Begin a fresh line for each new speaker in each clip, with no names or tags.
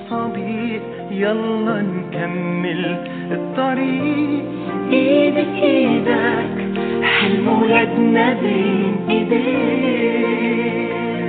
صبي يلا نكمل الطريق ايدك ايدك حلم ولادنا بين ايديك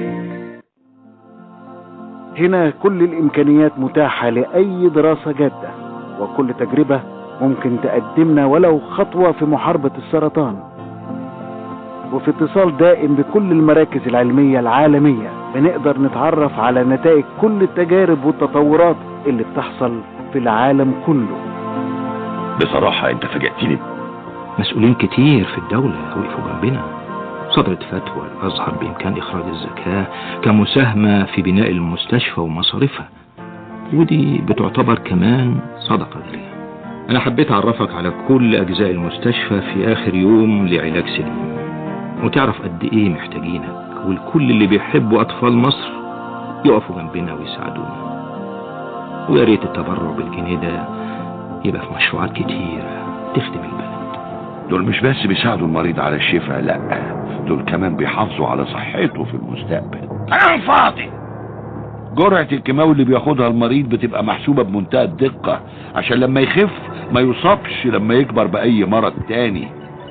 هنا كل الإمكانيات متاحة لأي دراسة جادة وكل تجربة ممكن تقدمنا ولو خطوة في محاربة السرطان وفي اتصال دائم بكل المراكز العلمية العالمية بنقدر نتعرف على نتائج كل التجارب والتطورات اللي بتحصل في العالم كله
بصراحة انت فاجأتني
مسؤولين كتير في الدولة وقفوا جنبنا صدرت فتوى الأزهر بإمكان إخراج الزكاة كمساهمة في بناء المستشفى ومصاريفها ودي بتعتبر كمان صدقة جارية أنا حبيت أعرفك على كل أجزاء المستشفى في آخر يوم لعلاج سليم وتعرف قد إيه محتاجينك والكل اللي بيحبوا أطفال مصر يقفوا جنبنا ويساعدونا ويا ريت التبرع بالجنيه ده يبقى في مشروعات كتير تخدم البلد
دول مش بس بيساعدوا المريض على الشفاء لا دول كمان بيحافظوا على صحته في المستقبل
كلام فاضي
جرعة الكيماوي اللي بياخدها المريض بتبقى محسوبة بمنتهى الدقة عشان لما يخف ما يصابش لما يكبر بأي مرض تاني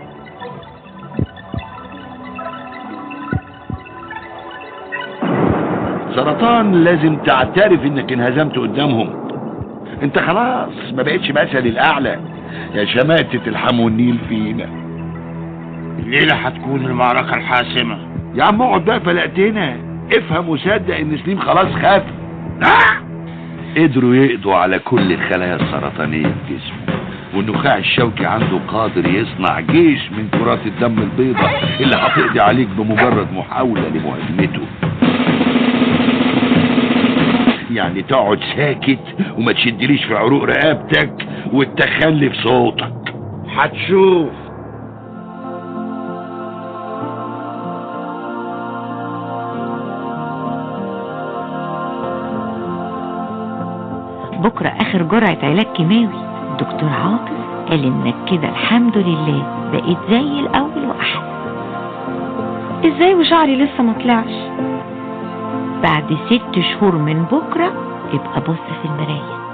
سرطان لازم تعترف انك انهزمت قدامهم انت خلاص ما بقتش مثل الاعلى يا شماتة الحم والنيل فينا
الليلة هتكون المعركة الحاسمة
يا عم اقعد بقى فلقتنا افهم وصدق ان سليم خلاص خاف
لا
قدروا يقضوا على كل الخلايا السرطانية في جسمه والنخاع الشوكي عنده قادر يصنع جيش من كرات الدم البيضاء اللي هتقضي عليك بمجرد محاولة لمهاجمته يعني تقعد ساكت وما تشدليش في عروق رقبتك وتخلي في صوتك
هتشوف
بكرة آخر جرعة علاج كيماوي الدكتور عاطف قال إنك كده الحمد لله بقيت زي الأول وأحسن
ازاي وشعري لسه ما طلعش
بعد ست شهور من بكرة ابقى بص في المراية